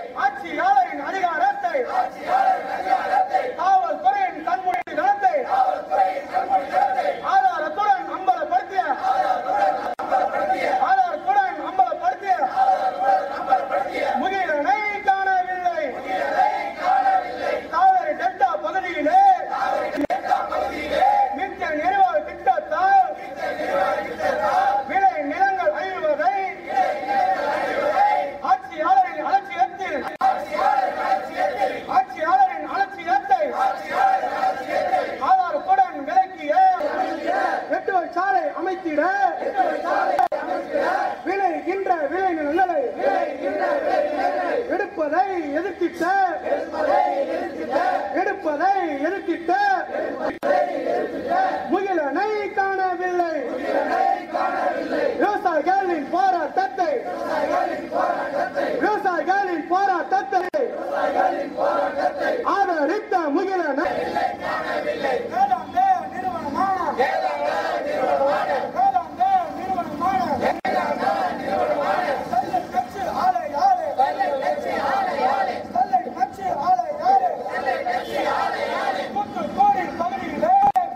ஆட்சியாளரின் அதிகாரத்தை காவல்துறையின் கண்மூடி நடத்தை ஆதாரத்துடன் அம்பலப்படுத்திய ஆதாரத்துடன் அம்பலப்படுத்திய முகிலனை காணவில்லை காவிரி டெல்டா பகுதியிலே நித்திய நிறைவாக திட்டத்தால் விளை நிலங்கள் அழிவதை ஆட்சியாளரின் அலட்சியத்தில் ஆட்சியாளரின் அலட்சியத்தை ஆதாரத்துடன் விலக்கிய நெட்டுவ சாலை அமைத்திட விளைகின்ற விளை நிலங்களை எடுப்பதை எதிர்த்திட்ட எடுப்பதை எதிர்த்திட்ட முகிலனை காணவில்லை விவசாயிகளின் போராட்டத்தை விவசாயிகளின் போராட்டத்தை ஆதரித்த முகிலனை வேதாந்த நிறுவனமான வேதாந்த நிறுவனமான ஸ்டெர்லைட் கட்சி ஆலை ஆலை ஸ்டெர்லைட் கட்சி ஆலை ஆலை தூத்துக்குடி பகுதியிலே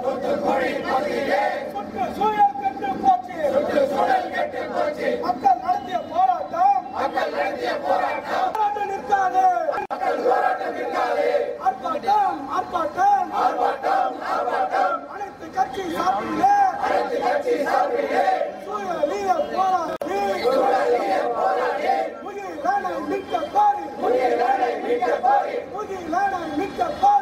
சுற்று சூழல் கெட்டு போச்சு மக்கள் நடத்திய போராட்டம் போராட்டம் நிற்காது ஆர்ப்பாட்டம் ஆர்ப்பாட்டம் அனைத்து கட்சி சார்பிலே சூழலிய போராடி முகிலனை மீட்க கோரி முகிலனை மீட்க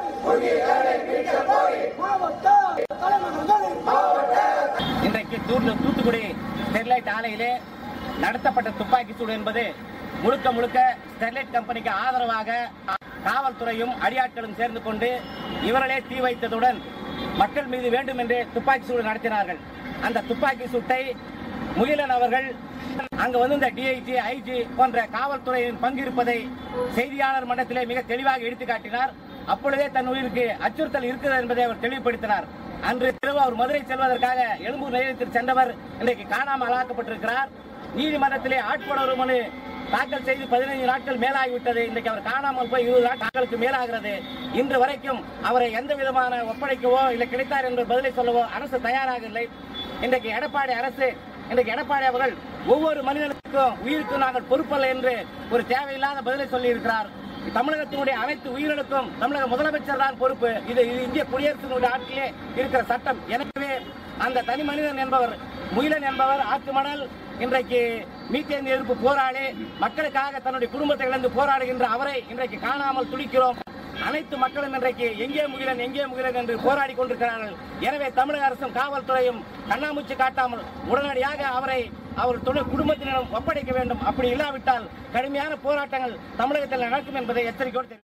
கோரி மாவட்ட தலைநகர்களில் இன்றைக்கு தூத்து- தூத்துக்குடி ஸ்டெர்லைட் ஆலையிலே நடத்தப்பட்ட துப்பாக்கி சூடு என்பது முழுக்க முழுக்க ஸ்டெர்லைட் கம்பெனிக்கு ஆதரவாக காவல்துறையும் அடியாட்களும் சேர்ந்து கொண்டு இவர்களே தீ வைத்ததுடன் மக்கள் மீது வேண்டும் என்று துப்பாக்கி சூடு நடத்தினார்கள் அந்த துப்பாக்கி சூட்டை முகிலன் அவர்கள் அங்கு வந்து இந்த டிஐஜி ஐஜி போன்ற காவல்துறையின் பங்கு இருப்பதை செய்தியாளர் மன்றத்திலே மிக தெளிவாக எடுத்து காட்டினார் அப்பொழுதே தன் உயிருக்கு அச்சுறுத்தல் இருக்கிறது என்பதை அவர் தெளிவுபடுத்தினார் அன்று இரவு அவர் மதுரை செல்வதற்காக எழும்பூர் நிலையத்தில் சென்றவர் இன்றைக்கு காணாமல் ஆக்கப்பட்டிருக்கிறார் நீதிமன்றத்திலே ஆட்கொணர்வு மனு தாக்கல் செய்து பதினைந்து நாட்கள் மேலாகிவிட்டது இன்றைக்கு அவர் காணாமல் போய் இருபது நாட்களுக்கு மேலாகிறது இன்று வரைக்கும் அவரை எந்த விதமான ஒப்படைக்கவோ இல்லை கிடைத்தார் என்ற பதிலை சொல்லவோ அரசு தயாராக இல்லை இன்றைக்கு எடப்பாடி அரசு இன்றைக்கு எடப்பாடி அவர்கள் ஒவ்வொரு மனிதனுக்கும் உயிருக்கும் நாங்கள் பொறுப்பல்ல என்று ஒரு தேவையில்லாத பதிலை சொல்லி இருக்கிறார் தமிழகத்தினுடைய அனைத்து உயிர்களுக்கும் தமிழக முதலமைச்சர் தான் பொறுப்பு இது இது இந்திய குடியரசினுடைய ஆட்சியிலே இருக்கிற சட்டம் எனவே அந்த தனி மனிதன் என்பவர் முயலன் என்பவர் ஆற்று மணல் இன்றைக்கு மீத்தேன் எதிர்ப்பு போராளி மக்களுக்காக தன்னுடைய குடும்பத்தை இழந்து போராடுகின்ற அவரை இன்றைக்கு காணாமல் துடிக்கிறோம் அனைத்து மக்களும் இன்றைக்கு எங்கே முகிலன் எங்கே முகிலன் என்று போராடி கொண்டிருக்கிறார்கள் எனவே தமிழக அரசும் காவல்துறையும் கண்ணாமூச்சி காட்டாமல் உடனடியாக அவரை அவர் துணை குடும்பத்தினரும் ஒப்படைக்க வேண்டும் அப்படி இல்லாவிட்டால் கடுமையான போராட்டங்கள் தமிழகத்தில் நடக்கும் என்பதை எச்சரிக்கையோடு தெரிவித்துக்